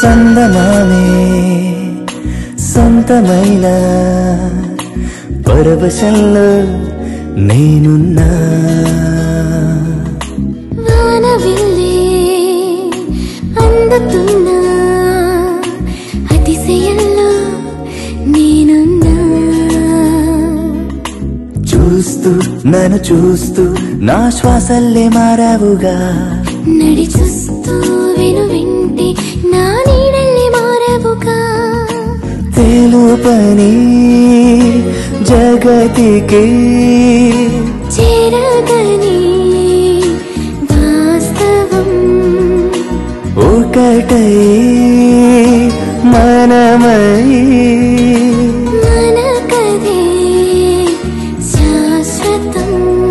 చందమామే సొంతమైన పరవశంలో నేనున్నా వానవిల్లే అందుతున్నా అతిశయంలో నేనున్నా చూస్తూ నన్ను చూస్తూ నా శ్వాసల్లే మారావుగా నడి చూస్తూ వెను వింటే నా నీడల్ని మారవుగా తెలుపని జగతికి చేరగని వాస్తవం ఒకటై మనమై మన కదే శాశ్వతం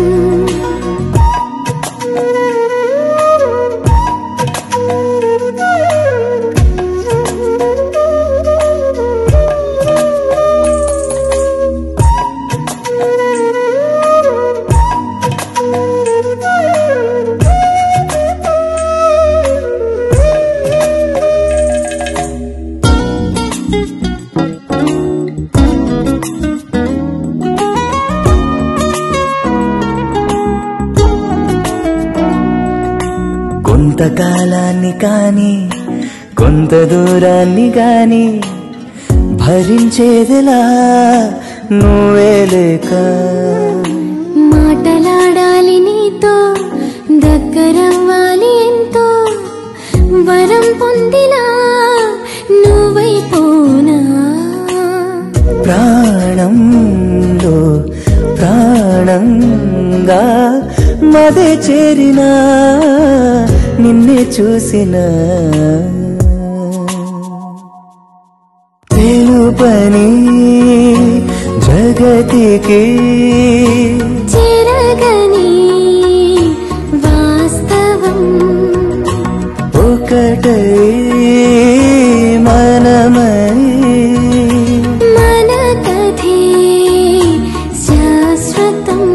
కొంతకాలాన్ని కాని కొంత దూరాన్ని గాని భరించేదిలా నువ్వే లేక మాటలాడాలి నీతో దగ్గరవ్వాలి ఎంతో వరం పొందిలా నువ్వైపోనా ప్రాణంలో ప్రాణంగా మదే చేరిన నిన్నే చూసిన తెలుపని జగతికి చేరగని వాస్తవం ఒకటై మనమై మన కథే శాశ్వతం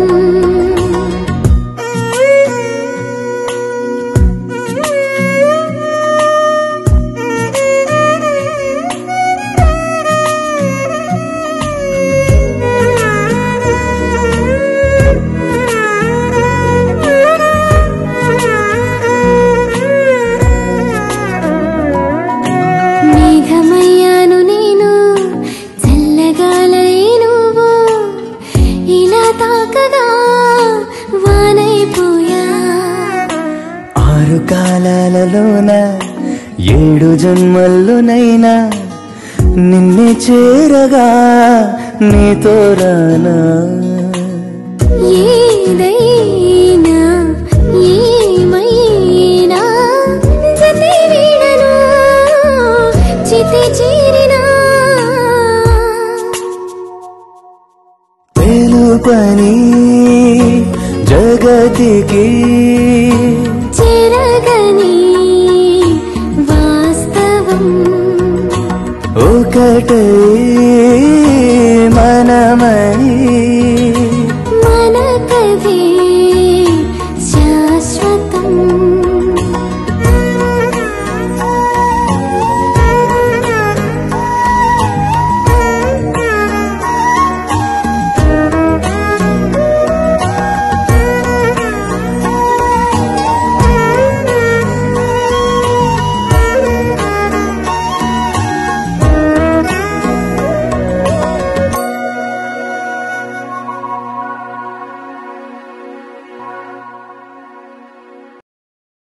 మేఘమయ్యాను నేను చల్లగాలై నువ్వు ఇలా తాకగా వానైపోయా ఆరు కాలాలలోన ఏడు జన్మల్లోనైనా నిన్నే చేరగా నీతో రానా ఏదైనా ఏమైనా జతి వీడను చితి చేరినా తెలుపని జగతికి చేరగని వాస్తవం ఒకటై మనమై మన కథే